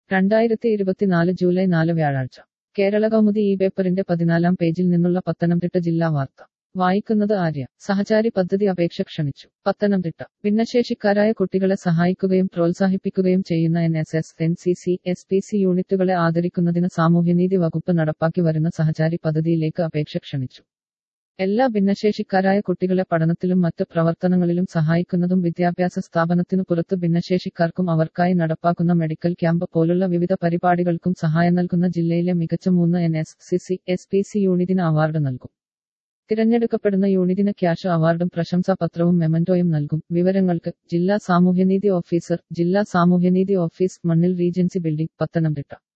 രണ്ടായിരത്തി ഇരുപത്തിനാല് ജൂലൈ നാല് വ്യാഴാഴ്ച കേരള കൗമുദി ഈ പേപ്പറിന്റെ പതിനാലാം പേജിൽ നിന്നുള്ള പത്തനംതിട്ട ജില്ലാ വാർത്ത വായിക്കുന്നത് ആര്യ സഹചാരി പദ്ധതി അപേക്ഷ ക്ഷണിച്ചു പത്തനംതിട്ട ഭിന്നശേഷിക്കാരായ കുട്ടികളെ സഹായിക്കുകയും പ്രോത്സാഹിപ്പിക്കുകയും ചെയ്യുന്ന N S S N C C S P C യൂണിറ്റുകളെ ആദരിക്കുന്നതിന് സാമൂഹ്യനീതി വകുപ്പ് നടപ്പാക്കി വരുന്ന സഹചാരി പദ്ധതിയിലേക്ക് അപേക്ഷ ക്ഷണിച്ചു എല്ലാ ഭിന്നശേഷിക്കാരായ കുട്ടികളെ പഠനത്തിലും മറ്റ് പ്രവർത്തനങ്ങളിലും സഹായിക്കുന്നതും വിദ്യാഭ്യാസ സ്ഥാപനത്തിനു പുറത്ത് ഭിന്നശേഷിക്കാർക്കും അവർക്കായി നടപ്പാക്കുന്ന മെഡിക്കൽ ക്യാമ്പ് പോലുള്ള വിവിധ പരിപാടികൾക്കും സഹായം നൽകുന്ന ജില്ലയിലെ മികച്ച മൂന്ന് N S C C S P C യൂണിറ്റിന് അവാർഡ് നൽകും തിരഞ്ഞെടുക്കപ്പെടുന്ന യൂണിറ്റിന് ക്യാഷ് അവാർഡും പ്രശംസാപത്രവും മെമന്റോയും നൽകും വിവരങ്ങൾക്ക് ജില്ലാ സാമൂഹ്യനീതി ഓഫീസർ ജില്ലാ സാമൂഹ്യനീതി ഓഫീസ് മണ്ണിൽ റീജൻസി ബിൽഡിംഗ് പത്തനംതിട്ട